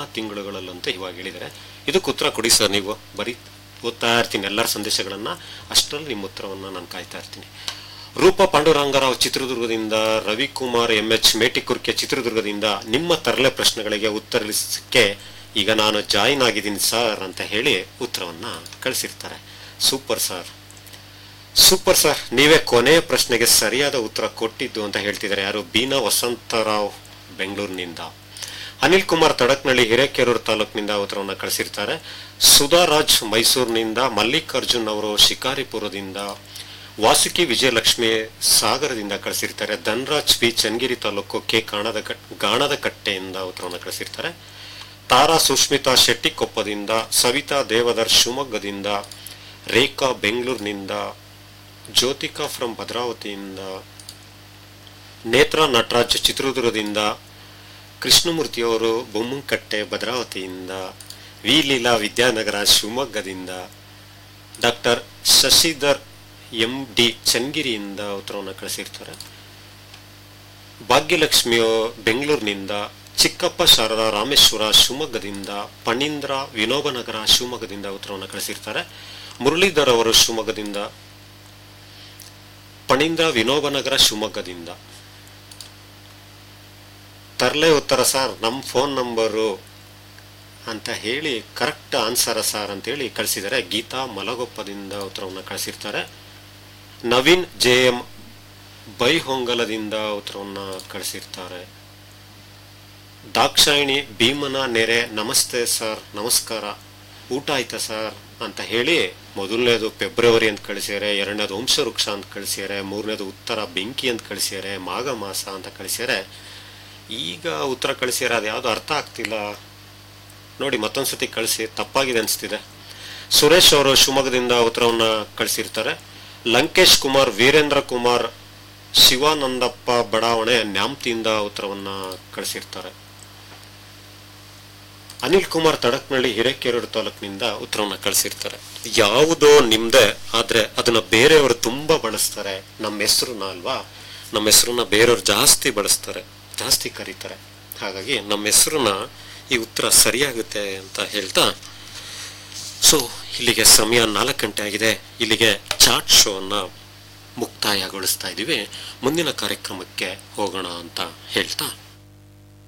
ತಿಂಗಳುಗಳಲ್ಲಂತ ಇವಾಗ ಹೇಳಿದರೆ ಇದಕ್ಕೆ ಉತ್ತರ ಕೊಡಿ ಸರ್ ನೀವು ಬರೀ ಓದ್ತಾ ಇರ್ತೀನಿ ಎಲ್ಲರ ಸಂದೇಶಗಳನ್ನು ಅಷ್ಟರಲ್ಲಿ ನಿಮ್ಮ ಉತ್ತರವನ್ನು ನಾನು ಕಾಯ್ತಾ ಇರ್ತೀನಿ ರೂಪ ಪಾಂಡುರಂಗರಾವ್ ಚಿತ್ರದುರ್ಗದಿಂದ ರವಿಕುಮಾರ್ ಎಂ ಎಚ್ ಮೇಟಿಕುರ್ಕೆ ಚಿತ್ರದುರ್ಗದಿಂದ ನಿಮ್ಮ ತರಲೆ ಪ್ರಶ್ನೆಗಳಿಗೆ ಉತ್ತರಿಸಕ್ಕೆ ಈಗ ನಾನು ಜಾಯಿನ್ ಆಗಿದ್ದೀನಿ ಸರ್ ಅಂತ ಹೇಳಿ ಉತ್ತರವನ್ನ ಕಳಿಸಿರ್ತಾರೆ ಸೂಪರ್ ಸರ್ ಸೂಪರ್ ಸರ್ ನೀವೇ ಕೊನೆಯ ಪ್ರಶ್ನೆಗೆ ಸರಿಯಾದ ಉತ್ತರ ಕೊಟ್ಟಿದ್ದು ಅಂತ ಹೇಳ್ತಿದ್ದಾರೆ ಯಾರು ಬೀನಾ ವಸಂತರಾವ್ ಬೆಂಗಳೂರಿನಿಂದ ಅನಿಲ್ ಕುಮಾರ್ ತಡಕ್ನಳ್ಳಿ ಹಿರೇಕೆರೂರು ತಾಲೂಕಿನಿಂದ ಉತ್ತರವನ್ನು ಕಳಿಸಿರ್ತಾರೆ ಸುಧಾರಾಜ್ ಮೈಸೂರಿನಿಂದ ಮಲ್ಲಿಕಾರ್ಜುನ್ ಅವರು ಶಿಕಾರಿಪುರದಿಂದ ವಾಸುಕಿ ವಿಜಯಲಕ್ಷ್ಮಿ ಸಾಗರದಿಂದ ಕಳಿಸಿರ್ತಾರೆ ಧನ್ರಾಜ್ ಪಿ ಚನ್ನಗಿರಿ ತಾಲೂಕು ಕೆ ಕಾಣದ ಕಟ್ ಗಾಣದ ಕಟ್ಟೆಯಿಂದ ಉತ್ತರವನ್ನು ಕಳಿಸಿರ್ತಾರೆ ತಾರಾ ಸುಷ್ಮಿತಾ ಶೆಟ್ಟಿಕೊಪ್ಪದಿಂದ ಸವಿತಾ ದೇವದರ್ ಶಿವಮೊಗ್ಗದಿಂದ ರೇಖಾ ಬೆಂಗಳೂರಿನಿಂದ ಜ್ಯೋತಿಕಾ ಫ್ರಮ್ ಭದ್ರಾವತಿಯಿಂದ ನೇತ್ರ ನಟರಾಜ್ ಚಿತ್ರದುರ್ಗದಿಂದ ಕೃಷ್ಣಮೂರ್ತಿಯವರು ಬೊಮ್ಮಂಕಟ್ಟೆ ಭದ್ರಾವತಿಯಿಂದ ವಿ ಲೀಲಾ ವಿದ್ಯಾನಗರ ಶಿವಮೊಗ್ಗದಿಂದ ಡಾಕ್ಟರ್ ಶಶಿಧರ್ ಎಂ ಡಿ ಚನ್ನಗಿರಿಯಿಂದ ಉತ್ತರವನ್ನು ಕಳಿಸಿರ್ತಾರೆ ಭಾಗ್ಯಲಕ್ಷ್ಮಿಯು ಬೆಂಗಳೂರಿನಿಂದ ಚಿಕ್ಕಪ್ಪ ಶಾರದಾ ರಾಮೇಶ್ವರ ಶಿವಮೊಗ್ಗದಿಂದ ಪಣೀಂದ್ರ ವಿನೋಬನಗರ ಶಿವಮೊಗ್ಗದಿಂದ ಉತ್ತರವನ್ನು ಕಳಿಸಿರ್ತಾರೆ ಮುರಳೀಧರ್ ಅವರು ಶಿವಮೊಗ್ಗದಿಂದ ಪಣೀಂದ್ರ ವಿನೋಬನಗರ ಶಿವಮೊಗ್ಗದಿಂದ ತರಲೆ ಉತ್ತರ ಸರ್ ನಮ್ಮ ಫೋನ್ ನಂಬರು ಅಂತ ಹೇಳಿ ಕರೆಕ್ಟ್ ಆನ್ಸರ ಸರ್ ಅಂತೇಳಿ ಕಳಿಸಿದ್ದಾರೆ ಗೀತಾ ಮಲಗೊಪ್ಪದಿಂದ ಉತ್ತರವನ್ನು ಕಳಿಸಿರ್ತಾರೆ ನವೀನ್ ಜೆ ಎಂ ಬೈಹೊಂಗಲದಿಂದ ಉತ್ತರವನ್ನು ಕಳಿಸಿರ್ತಾರೆ ದಾಕ್ಷಾಯಿಣಿ ಭೀಮನ ನೆರೆ ನಮಸ್ತೆ ಸರ್ ನಮಸ್ಕಾರ ಊಟ ಆಯ್ತಾ ಸರ್ ಅಂತ ಹೇಳಿ ಮೊದಲನೇದು ಫೆಬ್ರವರಿ ಅಂತ ಕಳಿಸ್ಯಾರೆ ಎರಡನೇದು ವಂಶವೃಕ್ಷ ಅಂತ ಕಳಿಸ್ಯಾರೆ ಮೂರನೇದು ಉತ್ತರ ಬೆಂಕಿ ಅಂತ ಕಳಿಸ್ಯಾರೆ ಮಾಘ ಮಾಸ ಅಂತ ಕಳಿಸ್ಯಾರೆ ಈಗ ಉತ್ತರ ಕಳಿಸ್ಯಾರೆ ಅದು ಯಾವುದು ಅರ್ಥ ಆಗ್ತಿಲ್ಲ ನೋಡಿ ಮತ್ತೊಂದ್ಸತಿ ಕಳಿಸಿ ತಪ್ಪಾಗಿದೆ ಅನಿಸ್ತಿದೆ ಸುರೇಶ್ ಅವರು ಶಿವಮೊಗ್ಗದಿಂದ ಉತ್ತರವನ್ನು ಕಳಿಸಿರ್ತಾರೆ ಲಂಕೇಶ್ ಕುಮಾರ್ ವೀರೇಂದ್ರ ಕುಮಾರ್ ಶಿವಾನಂದಪ್ಪ ಬಡಾವಣೆ ನ್ಯಾಮ್ತಿಯಿಂದ ಉತ್ತರವನ್ನ ಕಳಿಸಿರ್ತಾರೆ ಅನಿಲ್ ಕುಮಾರ್ ತಡಕ್ನಳ್ಳಿ ಹಿರೇಕೆರೂರು ತಾಲೂಕಿನಿಂದ ಉತ್ತರವನ್ನ ಕಳಿಸಿರ್ತಾರೆ ಯಾವುದೋ ನಿಮ್ದೆ ಆದ್ರೆ ಅದನ್ನ ಬೇರೆಯವರು ತುಂಬಾ ಬಳಸ್ತಾರೆ ನಮ್ಮ ಹೆಸರನ್ನ ಅಲ್ವಾ ನಮ್ಮ ಹೆಸರನ್ನ ಬೇರೆಯವ್ರು ಜಾಸ್ತಿ ಬಳಸ್ತಾರೆ ಜಾಸ್ತಿ ಕರೀತಾರೆ ಹಾಗಾಗಿ ನಮ್ಮ ಹೆಸರನ್ನ ಈ ಉತ್ತರ ಸರಿಯಾಗುತ್ತೆ ಅಂತ ಹೇಳ್ತಾ ಸೊ ಇಲ್ಲಿಗೆ ಸಮಯ ನಾಲ್ಕು ಗಂಟೆ ಆಗಿದೆ ಇಲ್ಲಿಗೆ ಚಾಟ್ ಶೋನ ಮುಕ್ತಾಯಗೊಳಿಸ್ತಾ ಇದ್ದೀವಿ ಮುಂದಿನ ಕಾರ್ಯಕ್ರಮಕ್ಕೆ ಹೋಗೋಣ ಅಂತ ಹೇಳ್ತಾ